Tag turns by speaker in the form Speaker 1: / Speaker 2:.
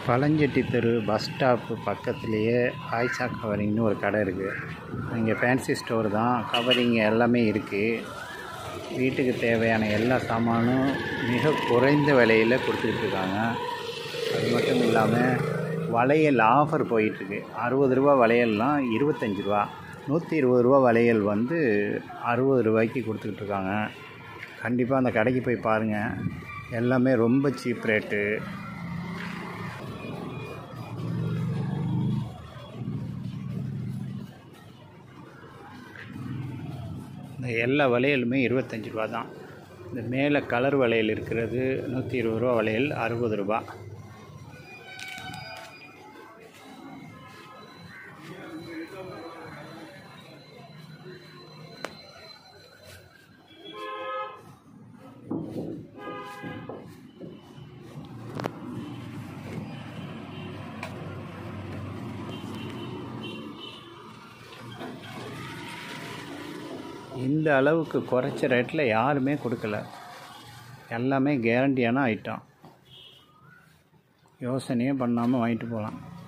Speaker 1: பழஞ்செட்டி தெரு bus stop பக்கத்துலேயே ஆயிஷா கவரிங்னு ஒரு கடை இருக்குது இங்கே ஃபேன்சி ஸ்டோர் தான் கவரிங் எல்லாமே இருக்குது வீட்டுக்கு தேவையான எல்லா சாமானும் மிக குறைந்த விலையில் கொடுத்துட்ருக்காங்க அது மட்டும் இல்லாமல் வளையல் ஆஃபர் போயிட்டுருக்கு அறுபது ரூபா வளையல்லாம் இருபத்தஞ்சி ரூபா நூற்றி இருபது ரூபா வளையல் வந்து அறுபது ரூபாய்க்கு கொடுத்துக்கிட்டு இருக்காங்க கண்டிப்பாக அந்த கடைக்கு போய் பாருங்கள் எல்லாமே ரொம்ப சீப் ரேட்டு இந்த எல்லா வளையலுமே இருபத்தஞ்சி ரூபா தான் இந்த மேலே கலர் வளையல் இருக்கிறது நூற்றி இருபது ரூபா வளையல் அறுபது ரூபா இந்த அளவுக்கு குறைச்ச ரேட்டில் யாருமே கொடுக்கல எல்லாமே கேரண்டியான ஐட்டம் யோசனையே பண்ணாமல் வாங்கிட்டு போகலாம்